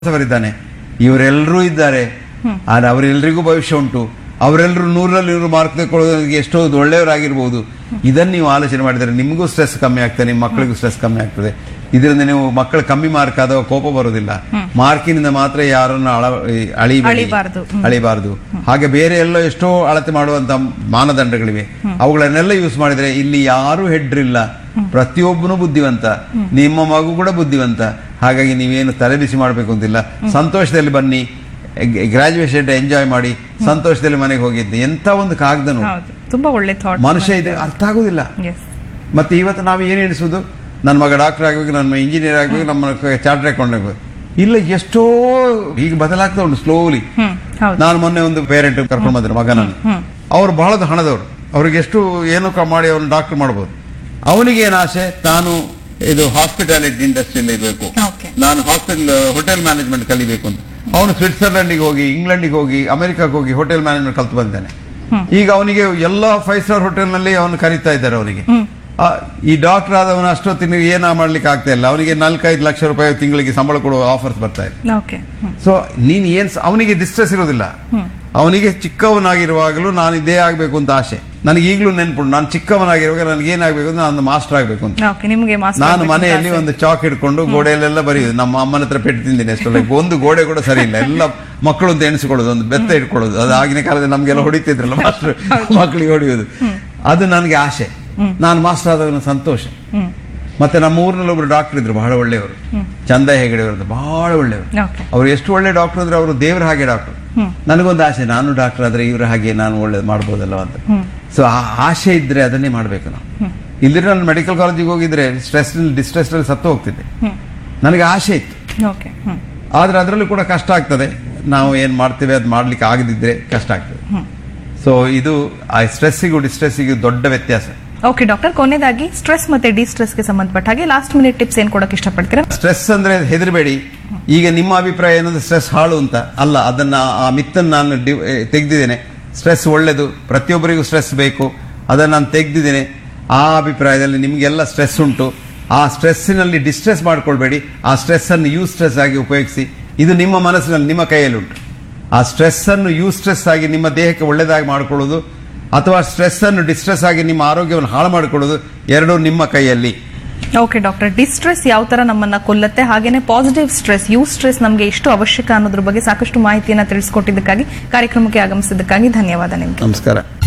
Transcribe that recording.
ಅವರಿದ್ದಾನೆ ಇವರೆಲ್ಲರೂ ಇದ್ದಾರೆ ಆದ್ರೆ ಅವರೆಲ್ಲರಿಗೂ ಭವಿಷ್ಯ ಉಂಟು ಅವರೆಲ್ಲರೂ ನೂರಲ್ಲಿ ನೂರು ಮಾರ್ಕ್ ತಗೊಳ್ಳೋದಕ್ಕೆ ಎಷ್ಟೋ ಒಳ್ಳೆಯವರಾಗಿರ್ಬೋದು ಇದನ್ನು ನೀವು ಆಲೋಚನೆ ಮಾಡಿದರೆ ನಿಮಗೂ ಸ್ಟ್ರೆಸ್ ಕಮ್ಮಿ ಆಗ್ತದೆ ನಿಮ್ಮ ಮಕ್ಕಳಿಗೂ ಸ್ಟ್ರೆಸ್ ಕಮ್ಮಿ ಆಗ್ತದೆ ಇದರಿಂದ ನೀವು ಮಕ್ಕಳು ಕಮ್ಮಿ ಮಾರ್ಕ್ ಆದಾಗ ಕೋಪ ಬರೋದಿಲ್ಲ ಮಾರ್ಕಿನಿಂದ ಮಾತ್ರ ಯಾರನ್ನು ಅಳ ಅಳಿಬೇಡಿ ಅಳಿಬಾರ್ದು. ಹ್ಮ್. ಅಳಿಬಾರದು ಹಾಗೆ ಬೇರೆ ಎಲ್ಲ ಎಷ್ಟೋ ಅಳತೆ ಮಾಡುವಂತ ಮಾನದಂಡಗಳಿವೆ ಅವುಗಳನ್ನೆಲ್ಲ ಯೂಸ್ ಮಾಡಿದ್ರೆ ಇಲ್ಲಿ ಯಾರು ಹೆಡ್ರಿಲ್ಲ ಪ್ರತಿಯೊಬ್ಬನು ಬುದ್ಧಿವಂತ ನಿಮ್ಮ ಮಗು ಕೂಡ ಬುದ್ಧಿವಂತ ಹಾಗಾಗಿ ನೀವೇನು ತಲೆಬಿಸಿ ಮಾಡಬೇಕು ಅಂತಿಲ್ಲ ಸಂತೋಷದಲ್ಲಿ ಬನ್ನಿ ಗ್ರಾಜುಯೇಷನ್ ಎಂಜಾಯ್ ಮಾಡಿ ಸಂತೋಷದಲ್ಲಿ ಮನೆಗೆ ಹೋಗಿದ್ದೆ ಎಂತ ಒಂದು ಕಾಗದನು ಹೌದು ತುಂಬಾ ಒಳ್ಳೆ ಥಾಟ್ ಮನುಷ್ಯ ಇದೆ ಅರ್ಥ ಆಗುದಿಲ್ಲ ಎಸ್ ಮತ್ತೆ ಇವತ್ತು ನಾವು ಏನು ಎಣಿಸುವುದು ನನ್ನ ಮಗ ಡಾಕ್ಟರ್ ಆಗಬೇಕು ನನ್ನ ಇಂಜಿನಿಯರ್ ಆಗಬೇಕು ನಮ್ಮ ಚಾರ್ಟರ್ ಅಕೌಂಟ್ ಆಗಬೇಕು ಇಲ್ಲ ಎಷ್ಟೋ ಈಗ ಬದಲಾಗ್ತಾ ಉಂಟು ಸ್ಲೋಲಿ ಹ್ಮ್ ಹೌದು ನಾನು ಮೊನ್ನೆ ಒಂದು ಪೇರೆಂಟ್ ಕರ್ಕೊಂಡು ಬಂದ್ರು ಮಗನನ್ನು ಹ್ಮ್. ಅವ್ರು ಬಹಳ ಹಣದವರು ಅವ್ರಿಗೆ ಎಷ್ಟು ಏನು ಕ- ಮಾಡಿ ಅವ್ರನ್ನ ಡಾಕ್ಟರ್ ಮಾಡ್ಬೋದು ಅವನಿಗೆ ಏನು ಆಸೆ ತಾನು ಇದು ಹಾಸ್ಪಿಟಾಲಿಟಿ ಇಂಡಸ್ಟ್ರಿಯಲ್ಲಿ ಇರಬೇಕು ಓಕೆ ನಾನು ಹಾಸ್ಪಿಟಲ್ ಹೋಟೆಲ್ ಮ್ಯಾನೇಜ್ಮೆಂಟ್ ಕಲಿಬೇಕು ಅಂತ ಅವನು ಸ್ವಿಟ್ಜರ್ಲೆಂಡಿಗೆ ಹೋಗಿ ಇಂಗ್ಲೆಂಡಿಗೆ ಹೋಗಿ ಅಮೆರಿಕಕ್ಕೆ ಹೋಗಿ ಹೋಟೆಲ್ ಮ್ಯಾನೇಜ್ಮೆಂಟ್ ಕಲ್ತು ಬಂದಾನೆ ಈಗ ಅವನಿಗೆ ಎಲ್ಲ ಫೈವ್ ಸ್ಟಾರ್ ಹೋಟೆಲ್ನಲ್ಲಿ ಅವನು ಕರೀತಾ ಇದ್ದಾರೆ ಅವನಿಗೆ ಆ, ಈ ಡಾಕ್ಟರ್ ಆದವನು ಅಷ್ಟೊತ್ತಿನ ಏನ ಮಾಡ್ಲಿಕ್ಕೆ ಆಗ್ತಾ ಇಲ್ಲ ಅವನಿಗೆ ನಾಲ್ಕೈದು ಲಕ್ಷ ರೂಪಾಯಿ ತಿಂಗಳಿಗೆ ಸಂಬಳ ಕೊಡುವ ಆಫರ್ಸ್ ಬರ್ತಾ ಇದೆ ಓಕೆ ಹ್ಮ್ ಸೊ ನೀನ್ ಏನ್ ಸ- ಅವನಿಗೆ ಡಿಸ್ಟ್ರೆಸ್ ಇರೋದಿಲ್ಲ ಅವನಿಗೆ ಚಿಕ್ಕವನಾಗಿರುವಾಗಲೂ ನಾನು ಇದೇ ಆಗ್ಬೇಕು ಅಂತ ಆಸೆ ನನಗೆ ಈಗಲೂ ನೆನ್ಪುಂಟು ನಾನು ಚಿಕ್ಕವನಾಗಿರುವಾಗ ನನಗೆ ಏನಾಗಬೇಕು ಅಂತ ನಾನು ಮಾಸ್ಟರ್ ಆಗ್ಬೇಕು ಅಂತ ಓಕೆ ನಿಮಗೆ ಮಾಸ್ಟರ್ ನಾನು ಮನೆಯಲ್ಲಿ ಒಂದು ಚಾಕ್ ಹಿಡ್ಕೊಂಡು ಗೋಡೆಯಲ್ಲೆಲ್ಲ ಬರೆಯುದು ನಮ್ಮ ಅಮ್ಮನ ಹತ್ರ ಪೆಟ್ಟು ತಿಂದಿನಿ ಅಷ್ಟೊಲ್ಲ ಒಂದು ಗೋಡೆ ಕೂಡ ಸರಿ ಇಲ್ಲ ಎಲ್ಲ ಮಕ್ಕಳು ಅಂತ ಎಣಿಸ್ಕೊಳ್ಳೋದು ಒಂದು ಬೆತ್ತ ಇಟ್ಕೊಳ್ಳೋದು ಅದು ಆಗಿನ ಕಾಲದಲ್ಲಿ ನಮ್ಗೆಲ್ಲ ಹೊಡಿತಿದ್ರಲ್ಲ ಮಾಸ್ಟರ್ ಮಕ್ಕಳಿಗೆ ಹೊಡೆಯುವುದು ಅದು ನನಗೆ ಆಸೆ ನಾನು ಮಾಸ್ಟರ್ ಆದಾಗ ನನಗೆ ಸಂತೋಷ ಹ್ಮ್ ಮತ್ತೆ ನಮ್ಮ ಊರಿನಲ್ಲಿ ಒಬ್ರು ಡಾಕ್ಟರ್ ಇದ್ರು ಬಹಳ ಒಳ್ಳೆಯವರು ಚಂದ ಹೆಗಡೆ ಅವರು ಬಹಳ ಒಳ್ಳೆಯವರು ಓಕೆ ಅವ್ರು ಎಷ್ಟು ಒಳ್ಳೆ ಡಾಕ್ಟರ್ ಅಂದ್ರೆ ಅವರು ದೇವರ ಹಾಗೆ ಡಾಕ್ಟರ್ ನನಗೊಂದು ಆಸೆ ನಾನು ಡಾಕ್ಟರ್ ಆದ್ರೆ ಇವ್ರ ಹಾಗೆ ನಾನು ಒಳ್ಳೇದು ಮಾಡ್ಬೋದಲ್ಲ ಅಂತ ಸೊ ಆ ಆಸೆ ಇದ್ರೆ ಅದನ್ನೇ ಮಾಡ್ಬೇಕು ನಾವು ಇಲ್ಲದ್ರೆ ನಾನು ಮೆಡಿಕಲ್ ಕಾಲೇಜಿಗೆ ಹೋಗಿದ್ರೆ ಸ್ಟ್ರೆಸ್ ಡಿಸ್ಟ್ರೆಸ್ ಅಲ್ಲಿ ಸತ್ತು ಹೋಗ್ತಿದ್ದೆ ಹ್ಮ್ ನನಗೆ ಆಸೆ ಇತ್ತು ಓಕೆ ಹ್ಮ್ ಆದ್ರೆ ಅದರಲ್ಲೂ ಕೂಡ ಕಷ್ಟ ಆಗ್ತದೆ ನಾವು ಏನ್ ಮಾಡ್ತೇವೆ ಅದು ಮಾಡ್ಲಿಕ್ಕೆ ಆಗದಿದ್ರೆ ಕಷ್ಟ ಆಗ್ತದೆ ಸೊ ಇದು ಆ ಸ್ಟ್ರೆಸ್ಸಿಗೂ ಡಿಸ್ಟ್ರೆಸ್ಸಿಗೂ ದೊಡ್ಡ ವ್ಯತ್ಯಾಸ ಓಕೆ ಡಾಕ್ಟರ್ ಕೊನೆಯದಾಗಿ ಸ್ಟ್ರೆಸ್ ಮತ್ತೆ ಡಿಸ್ಟ್ರೆಸ್ಗೆ ಸಂಬಂಧಪಟ್ಟ ಹಾಗೆ ಲಾಸ್ಟ್ ಮಿನಿಟ್ ಟಿಪ್ಸ್ ಏನ್ ಕೊಡಕ್ಕೆ ಇಷ್ಟಪಡ್ತೀರಾ ಸ್ಟ್ರೆಸ್ ಅಂದ್ರೆ ಹೆದರಬೇಡಿ ಈಗ ನಿಮ್ಮ ಅಭಿಪ್ರಾಯ ಏನಂದ್ರೆ ಸ್ಟ್ರೆಸ್ ಹಾಳು ಅಂತ ಅಲ್ಲ ಅದನ್ನ ಆ ಮಿತ್ತನ್ನು ನಾನು ಡಿ- ಏ, ತೆಗ್ದಿದ್ದೇನೆ ಸ್ಟ್ರೆಸ್ ಒಳ್ಳೆದು ಪ್ರತಿಯೊಬ್ಬರಿಗೂ ಸ್ಟ್ರೆಸ್ ಬೇಕು ಅದನ್ನು ನಾನು ತೆಗ್ದಿದ್ದೇನೆ ಆ ಅಭಿಪ್ರಾಯದಲ್ಲಿ ನಿಮಗೆಲ್ಲ ಸ್ಟ್ರೆಸ್ ಉಂಟು ಆ ಸ್ಟ್ರೆಸ್ಸಿನಲ್ಲಿ ಡಿಸ್ಟ್ರೆಸ್ ಮಾಡ್ಕೊಳ್ಬೇಡಿ ಆ ಸ್ಟ್ರೆಸ್ ಅನ್ನು ಯೂ ಸ್ಟ್ರೆಸ್ ಆಗಿ ಉಪಯೋಗಿಸಿ ಇದು ನಿಮ್ಮ ಮನಸ್ಸಿನಲ್ಲಿ ನಿಮ್ಮ ಕೈಯಲ್ಲಿ ಉಂಟು ಆ ಸ್ಟ್ರೆಸ್ ಅನ್ನು ಯೂ ಸ್ಟ್ರೆಸ್ ಆಗಿ ನಿಮ್ಮ ದೇಹಕ್ಕೆ ಒಳ್ಳೆಯದಾಗಿ ಮಾಡ್ಕೊಳ್ಳೋದು ಅಥವಾ ಸ್ಟ್ರೆಸ್ ಅನ್ನು ಡಿಸ್ಟ್ರೆಸ್ ಆಗಿ ನಿಮ್ಮ ಆರೋಗ್ಯವನ್ನು ಹಾಳು ಮಾಡಿಕೊಳ್ಳೋದು ಎರಡೂ ನಿಮ್ಮ ಕೈಯಲ್ಲಿ ಓಕೆ ಡಾಕ್ಟರ್ ಡಿಸ್ಟ್ರೆಸ್ ಯಾವ ತರ ನಮ್ಮನ್ನ ಕೊಲ್ಲತ್ತೆ ಹಾಗೇನೆ ಪಾಸಿಟಿವ್ ಸ್ಟ್ರೆಸ್ ಯೂ ಸ್ಟ್ರೆಸ್ ನಮಗೆ ಎಷ್ಟು ಅವಶ್ಯಕ ಅನ್ನೋದ್ರ ಬಗ್ಗೆ ಸಾಕಷ್ಟು ಮಾಹಿತಿಯನ್ನ ತಿಳಿಸ್ಕೊಟ್ಟಿದ್ದಕ್ಕಾಗಿ ಕಾರ್ಯಕ್ರಮಕ್ಕೆ ಆಗಮಿಸಿದ್ದಕ್ಕಾಗಿ ಧನ್ಯವಾದ ನಿಮ್ಗೆ ನಮಸ್ಕಾರ